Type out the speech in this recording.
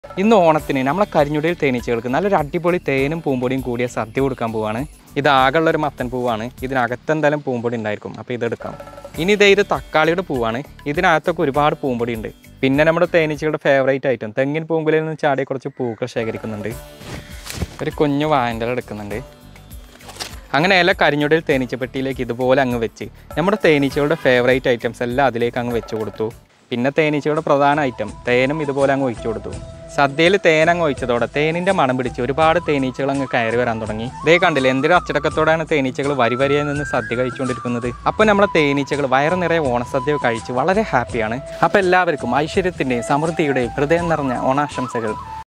ഇന്ന് ഓണത്തിന് നമ്മളെ കരിഞ്ഞുടിയിൽ തേനീച്ചകൾക്ക് നല്ലൊരു അടിപൊളി തേനും പൂമ്പൊടിയും കൂടിയ സദ്യ കൊടുക്കാൻ പോവാണ് ഇത് ആകെയുള്ള ഒരു മത്തൻ പൂവാണ് ഇതിനകത്ത് എന്തായാലും പൂമ്പൊടി ഉണ്ടായിരിക്കും അപ്പോൾ ഇതെടുക്കാം ഇനി ഇതേ ഇത് തക്കാളിയുടെ പൂവാണ് ഇതിനകത്തൊക്കെ ഒരുപാട് പൂമ്പൊടി ഉണ്ട് പിന്നെ നമ്മുടെ തേനീച്ചകളുടെ ഫേവറേറ്റ് ഐറ്റം തെങ്ങിൻ പൂങ്കുലയിൽ നിന്ന് ചാടിയ കുറച്ച് പൂക്കൾ ശേഖരിക്കുന്നുണ്ട് ഒരു കുഞ്ഞു വായൻ്റെ എടുക്കുന്നുണ്ട് അങ്ങനെ എല്ലാ കരിഞ്ഞുടിയിൽ തേനീച്ചപ്പെട്ടിയിലേക്ക് ഇതുപോലെ അങ്ങ് വെച്ച് നമ്മുടെ തേനീച്ചകളുടെ ഫേവറേറ്റ് ഐറ്റംസ് എല്ലാം അതിലേക്ക് അങ്ങ് വെച്ച് കൊടുത്തു പിന്നെ തേനീച്ചയുടെ പ്രധാന ഐറ്റം തേനും ഇതുപോലെ അങ്ങ് ഒഴിച്ചു കൊടുത്തു സദ്യയിൽ തേൻ അങ്ങ് ഒഴിച്ചതോടെ തേനിൻ്റെ മണം പിടിച്ച് ഒരുപാട് തേനീച്ചകൾ അങ്ങ് കയറി വരാൻ തുടങ്ങി ഇതേ കണ്ടില്ല എന്തൊരു അച്ചടക്കത്തോടെയാണ് തേനീച്ചകൾ വരി വരിയായി നിന്ന് സദ്യ കഴിച്ചുകൊണ്ടിരിക്കുന്നത് അപ്പോൾ നമ്മളെ തേനീച്ചകൾ വയറ് നിറയെ ഓണസദ്യ കഴിച്ച് വളരെ ഹാപ്പിയാണ് അപ്പോൾ എല്ലാവർക്കും ഐശ്വര്യത്തിൻ്റെയും സമൃദ്ധിയുടെയും ഹൃദയം നിറഞ്ഞ ഓണാശംസകൾ